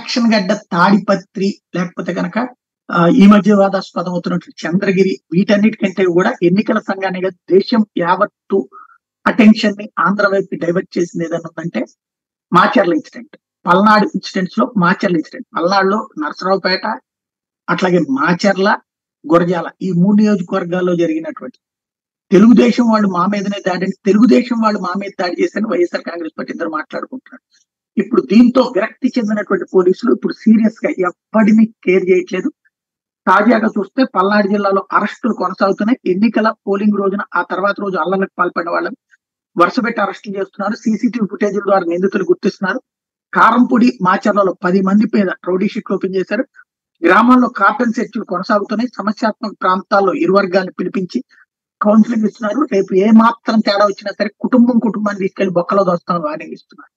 election గడ్డ తాడిపత్రి లేకపోతే కనుక ఆ, ఈ మధ్య వివాదాస్పదం అవుతున్నటువంటి చంద్రగిరి వీటన్నిటికంటే కూడా ఎన్నికల సంఘాన్ని కాదు, దేశం యావత్తు అటెన్షన్ ని ఆంధ్ర వైపు డైవర్ట్ చేసింది ఏదన్నా ఉందంటే మాచర్ల ఇన్సిడెంట్ పల్నాడు ఇన్సిడెంట్స్ లో మాచర్ల ఇన్సిడెంట్ పల్నాడులో నరసరావుపేట అట్లాగే మాచర్ల గురజాల ఈ మూడు నియోజకవర్గాల్లో జరిగినటువంటి తెలుగుదేశం వాళ్ళు మా మీదనే దాడి తెలుగుదేశం వాళ్ళు మా మీద దాడి చేశారని వైఎస్ఆర్ కాంగ్రెస్ పార్టీ ఇద్దరు మాట్లాడుకుంటున్నారు ఇప్పుడు దీంతో విరక్తి చెందినటువంటి పోలీసులు ఇప్పుడు సీరియస్ గా ఎప్పటిని కేర్ చేయట్లేదు తాజాగా చూస్తే పల్నాడు జిల్లాలో అరెస్టులు కొనసాగుతున్నాయి ఎన్నికల పోలింగ్ రోజున ఆ తర్వాత రోజు అల్లర్లకు పాల్పడిన వాళ్ళని వరుసపెట్టి అరెస్టులు చేస్తున్నారు సీసీటీవీ ఫుటేజ్ ద్వారా నిందితులు గుర్తిస్తున్నారు కారంపూడి మాచర్లలో పది మంది మీద రౌడీ షీట్లు ఓపెన్ చేశారు గ్రామాల్లో కార్టన్ సెర్చ్లు కొనసాగుతున్నాయి సమస్యాత్మక ప్రాంతాల్లో ఇరు వర్గాలను పిలిపించి కౌన్సిలింగ్ ఇస్తున్నారు రేపు ఏ మాత్రం తేడా వచ్చినా సరే కుటుంబం కుటుంబాన్ని తీసుకెళ్లి బొక్కలో దోస్తామని వార్నింగ్ ఇస్తున్నారు